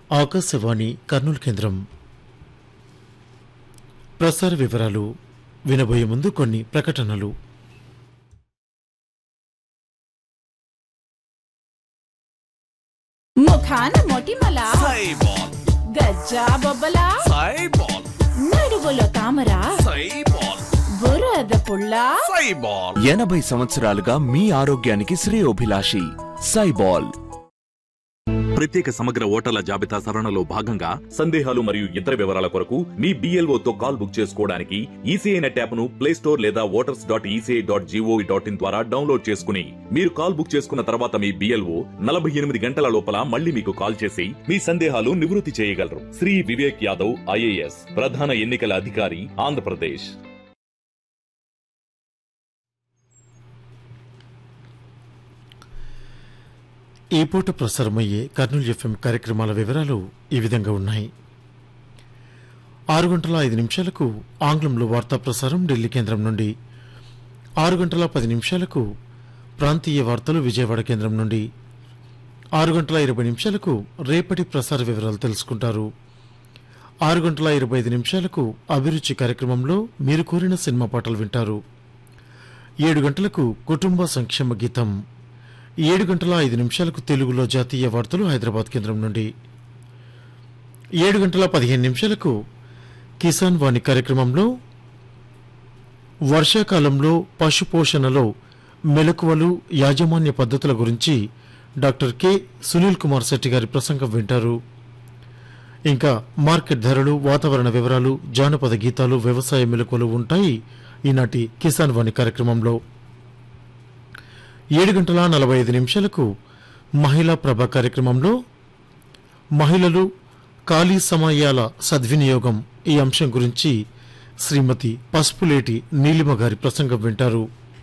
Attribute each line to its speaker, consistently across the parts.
Speaker 1: ఆకాశవాణి కర్నూలు కేంద్రం ప్రసార వివరాలు వినబోయే ముందు కొన్ని ప్రకటనలు
Speaker 2: ముఖాన మొటిమల
Speaker 3: సైబాల్
Speaker 2: గజ్జా బొబ్బల
Speaker 3: సైబాల్
Speaker 2: నడువులో తామర
Speaker 3: సైబాల్
Speaker 2: బురద పుల్ల
Speaker 3: సైబాల్
Speaker 4: ఎనభై సంవత్సరాలుగా మీ ఆరోగ్యానికి శ్రేయోభిలాషి సైబాల్
Speaker 5: ప్రత్యేక సమగ్ర ఓటర్ల జాబితా సవరణలో భాగంగా సందేహాలు మరియు ఇతర వివరాల కొరకు మీ BLO తో కాల్ బుక్ చేసుకోవడానికి ఈసీఐ నెట్ యాప్ ను ప్లే స్టోర్ లేదా voters dot ECI dot gov dot in ద్వారా డౌన్లోడ్ చేసుకుని మీరు కాల్ బుక్ చేసుకున్న తర్వాత మీ బిఎల్ఓ నలభై ఎనిమిది గంటల లోపల మళ్ళీ మీకు కాల్ చేసి మీ సందేహాలు నివృత్తి చేయగలరు శ్రీ వివేక్ యాదవ్ ఐఏఎస్ ప్రధాన ఎన్నికల అధికారి ఆంధ్రప్రదేశ్
Speaker 1: ఈ పూట ప్రసారమయ్యే కర్నూలు ఎఫ్ఎం కార్యక్రమాల వివరాలు ఈ విధంగా ఉన్నాయి ఆరు గంటల ఐదు నిమిషాలకు ఆంగ్లంలో వార్తా ప్రసారం ఢిల్లీ కేంద్రం నుండి ఆరు గంటల పది నిమిషాలకు ప్రాంతీయ వార్తలు విజయవాడ కేంద్రం నుండి ఆరు గంటల ఇరవై నిమిషాలకు రేపటి ప్రసార వివరాలు తెలుసుకుంటారు ఆరు గంటల ఇరవై ఐదు నిమిషాలకు అభిరుచి కార్యక్రమంలో మీరు కోరిన సినిమా పాటలు వింటారు ఏడు గంటలకు కుటుంబ సంక్షేమ గీతం ఏడు గంటల ఐదు నిమిషాలకు తెలుగులో జాతీయ వార్తలు హైదరాబాద్ కేంద్రం నుండి ఏడు గంటల పదిహేను నిమిషాలకు కిసాన్ వాణి కార్యక్రమంలో వర్షాకాలంలో పశు పోషణలో మెలకువలు యాజమాన్య పద్ధతుల గురించి డాక్టర్ కె సునీల్ కుమార్ శెట్టి గారి ప్రసంగం వింటారు ఇంకా మార్కెట్ ధరలు వాతావరణ వివరాలు జానపద గీతాలు వ్యవసాయ మెలకువలు ఉంటాయి ఈనాటి కిసాన్ వాణి కార్యక్రమంలో ఏడు గంటల నలభై ఐదు నిమిషాలకు మహిళా ప్రభ కార్యక్రమంలో మహిళలు ఖాళీ సమయాల సద్వినియోగం ఈ అంశం గురించి శ్రీమతి పసుపులేటి నీలిమ గారి ప్రసంగం వింటారు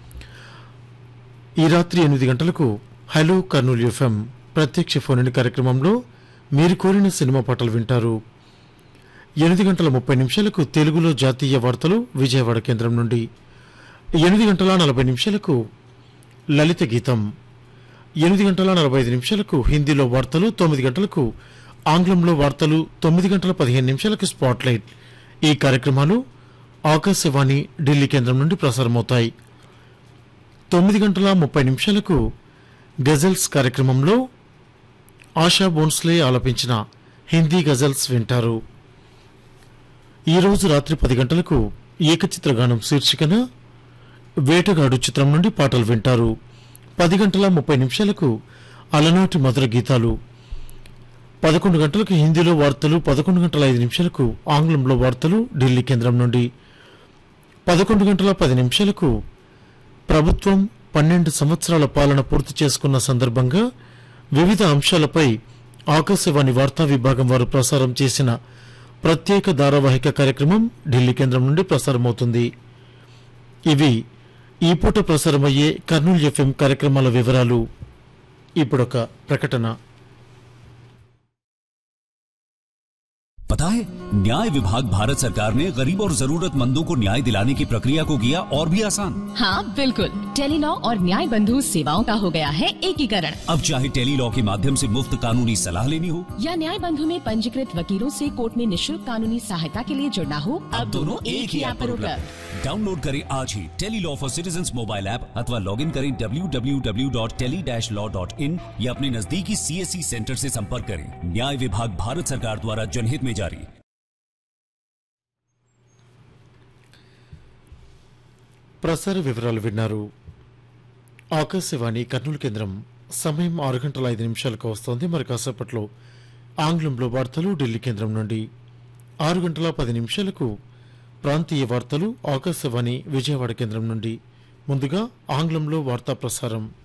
Speaker 1: ఈ రాత్రి ఎనిమిది గంటలకు హలో కర్నూలు ఎఫ్ఎం ప్రత్యక్ష ఫోన్ కార్యక్రమంలో మీరు కోరిన సినిమా పాటలు వింటారు ఎనిమిది గంటల ముప్పై నిమిషాలకు తెలుగులో జాతీయ వార్తలు విజయవాడ కేంద్రం నుండి ఎనిమిది గంటల నలభై నిమిషాలకు లలిత గీతం ఎనిమిది గంటల నలభై ఐదు నిమిషాలకు హిందీలో వార్తలు తొమ్మిది గంటలకు ఆంగ్లంలో వార్తలు తొమ్మిది గంటల పదిహేను నిమిషాలకు స్పాట్లైట్ ఈ కార్యక్రమాలు ఆకాశవాణి ఢిల్లీ కేంద్రం నుండి ప్రసారమవుతాయి తొమ్మిది గంటల ముప్పై నిమిషాలకు గజల్స్ కార్యక్రమంలో ఆశా బోన్స్లే ఆలపించిన హిందీ గజల్స్ వింటారు ఈ రోజు రాత్రి పది గంటలకు ఏకచిత్రగానం శీర్షికన వేటగాడు చిత్రం నుండి పాటలు వింటారు పది గంటల ముప్పై నిమిషాలకు అలనాటి మధుర గీతాలు పదకొండు గంటలకు హిందీలో వార్తలు పదకొండు గంటల ఐదు నిమిషాలకు ఆంగ్లంలో వార్తలు ఢిల్లీ కేంద్రం నుండి పదకొండు గంటల పది నిమిషాలకు ప్రభుత్వం పన్నెండు సంవత్సరాల పాలన పూర్తి చేసుకున్న సందర్భంగా వివిధ అంశాలపై ఆకాశవాణి వార్తా విభాగం వారు ప్రసారం చేసిన ప్రత్యేక ధారావాహిక కార్యక్రమం ఢిల్లీ కేంద్రం నుండి ప్రసారమవుతుంది ఇవి ఈ పూట ప్రసారమయ్యే కర్నూలు ఎఫ్ఎం కార్యక్రమాల వివరాలు ఇప్పుడొక ప్రకటన
Speaker 6: पता है न्याय विभाग भारत सरकार ने गरीब और जरूरतमंदों को न्याय दिलाने की प्रक्रिया को किया और भी आसान
Speaker 7: हाँ बिल्कुल टेलीलॉ और न्याय बंधु सेवाओं का हो गया है एकीकरण
Speaker 6: अब चाहे टेली लॉ के माध्यम से मुफ्त कानूनी सलाह लेनी हो
Speaker 7: या न्याय बंधु में पंजीकृत वकीलों से कोर्ट में निशुल्क कानूनी सहायता के लिए जुड़ना हो अब दोनों एक ही ऐप पर उपलब्ध
Speaker 6: डाउनलोड करें आज ही tele law for citizen mobile app अथवा लॉग इन करें www.tele-law.in या अपने नजदीकी सीएससी सेंटर से संपर्क करें न्याय विभाग भारत सरकार द्वारा जनहित में जारी
Speaker 1: ప్రసార వివరాలు విన్నారు ఆకాశవాణి కర్నూలు కేంద్రం సమయం ఆరు గంటల ఐదు నిమిషాలకు వస్తోంది మరి కాసేపట్లో ఆంగ్లంలో వార్తలు ఢిల్లీ కేంద్రం నుండి ఆరు గంటల పది నిమిషాలకు ప్రాంతీయ వార్తలు ఆకాశవాణి విజయవాడ కేంద్రం నుండి ముందుగా ఆంగ్లంలో వార్తా ప్రసారం